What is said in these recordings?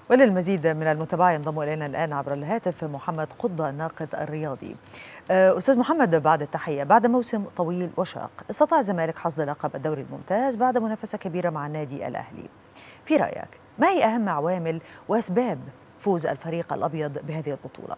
وللمزيد من المتابعة ينضم إلينا الآن عبر الهاتف محمد قطب الناقد الرياضي أستاذ محمد بعد التحية بعد موسم طويل وشاق استطاع الزمالك حصد لقب الدوري الممتاز بعد منافسة كبيرة مع النادي الأهلي في رأيك ما هي أهم عوامل وأسباب فوز الفريق الأبيض بهذه البطولة؟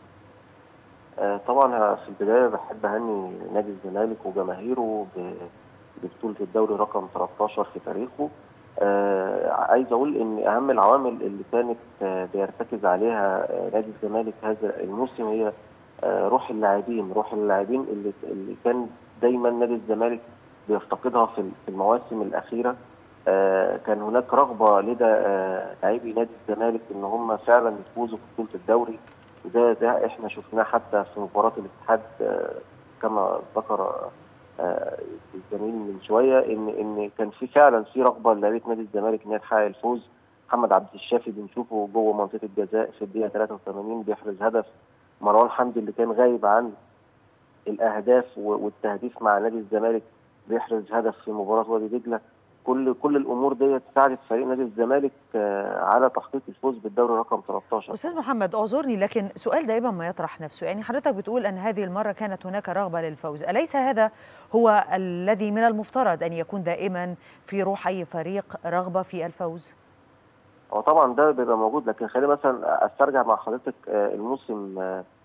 طبعا في البداية بحب أهني نادي الزمالك وجماهيره ببطولة الدوري رقم 13 في تاريخه آه عايز اقول ان اهم العوامل اللي كانت آه بيرتكز عليها آه نادي الزمالك هذا الموسم هي آه روح اللاعبين روح اللاعبين اللي اللي كان دايما نادي الزمالك بيفتقدها في في المواسم الاخيره آه كان هناك رغبه لدى آه لاعبي نادي الزمالك ان هم فعلا يفوزوا ببطوله الدوري وده ده احنا شفناه حتى في مباراه الاتحاد آه كما ذكر الزميل من شويه ان ان كان في فعلا في رغبه لعيبه نادي الزمالك ان هي تحقق الفوز محمد عبد الشافي بنشوفه جوه منطقه الجزاء في الدقيقه 83 بيحرز هدف مروان حمدي اللي كان غايب عن الاهداف والتهديف مع نادي الزمالك بيحرز هدف في مباراه وادي دجله كل كل الامور ديت ساعدت فريق نادي الزمالك على تحقيق الفوز بالدوري رقم 13 استاذ محمد اعذرني لكن سؤال دائما ما يطرح نفسه يعني حضرتك بتقول ان هذه المره كانت هناك رغبه للفوز اليس هذا هو الذي من المفترض ان يكون دائما في روح اي فريق رغبه في الفوز هو طبعا ده بيبقى موجود لكن خلينا مثلا استرجع مع حضرتك الموسم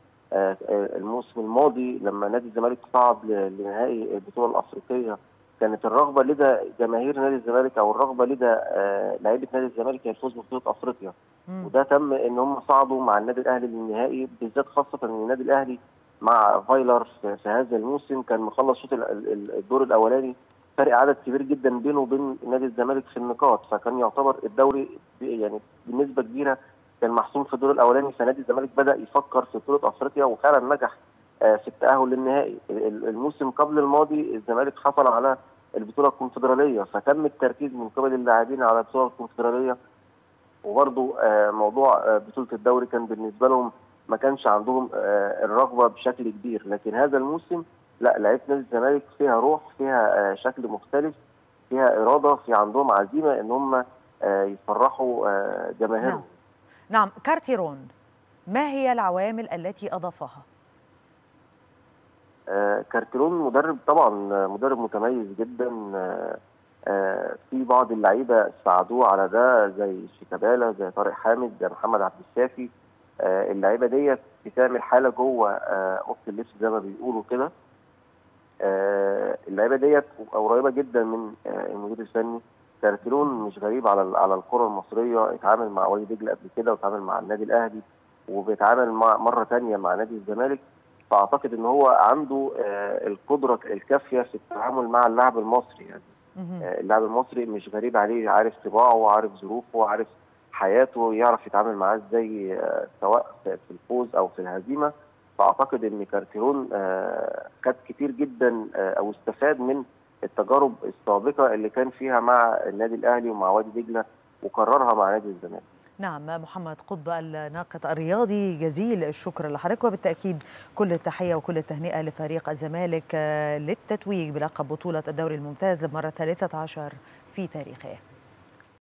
الموسم الماضي لما نادي الزمالك صعد لنهائي البطوله الافريقيه كانت الرغبه لدى جماهير نادي الزمالك او الرغبه لدى آه لعيبه نادي الزمالك هي الفوز ببطوله افريقيا مم. وده تم ان هم صعدوا مع النادي الاهلي للنهائي بالذات خاصه ان النادي الاهلي مع فايلر في, في هذا الموسم كان مخلص شوط الدور الاولاني فرق عدد كبير جدا بينه وبين نادي الزمالك في النقاط فكان يعتبر الدوري يعني بنسبه كبيره كان محسوم في الدور الاولاني فنادي الزمالك بدا يفكر في بطوله افريقيا وفعلا نجح في التاهل للنهائي الموسم قبل الماضي الزمالك حصل على البطوله الكونفدراليه فتم التركيز من قبل اللاعبين على البطوله الكونفدراليه وبرضه موضوع بطوله الدوري كان بالنسبه لهم ما كانش عندهم الرغبه بشكل كبير لكن هذا الموسم لا لعيبه نادي الزمالك فيها روح فيها شكل مختلف فيها اراده في عندهم عزيمه ان هم يفرحوا جماهيرهم نعم. نعم كارتيرون ما هي العوامل التي اضافها؟ آه كارتيرون مدرب طبعا مدرب متميز جدا آه آه في بعض اللعيبه ساعدوه على ده زي شيكابالا زي طارق حامد زي محمد عبد الشافي اللعيبه ديت بتعمل حاله جوه اوضه اللبس زي ما بيقولوا كده اللعيبه ديت قريبه جدا من المدير الفني كارتيرون مش غريب على على الكره المصريه اتعامل مع وادي دجله قبل كده واتعامل مع النادي الاهلي وبيتعامل مع مره ثانيه مع نادي الزمالك فاعتقد ان هو عنده آه القدره الكافيه في التعامل مع اللاعب المصري يعني آه اللاعب المصري مش غريب عليه عارف طباعه عارف ظروفه عارف حياته يعرف يتعامل معاه ازاي آه سواء في الفوز او في الهزيمه فاعتقد ان كارتيرون خد كتير جدا او استفاد من التجارب السابقه اللي كان فيها مع النادي الاهلي ومع وادي دجله وكررها مع نادي الزمالك نعم محمد قطب الناقد الرياضي جزيل الشكر لحضرتك وبالتاكيد كل التحيه وكل التهنئه لفريق الزمالك للتتويج بلقب بطوله الدوري الممتاز للمره الثالثه عشر في تاريخه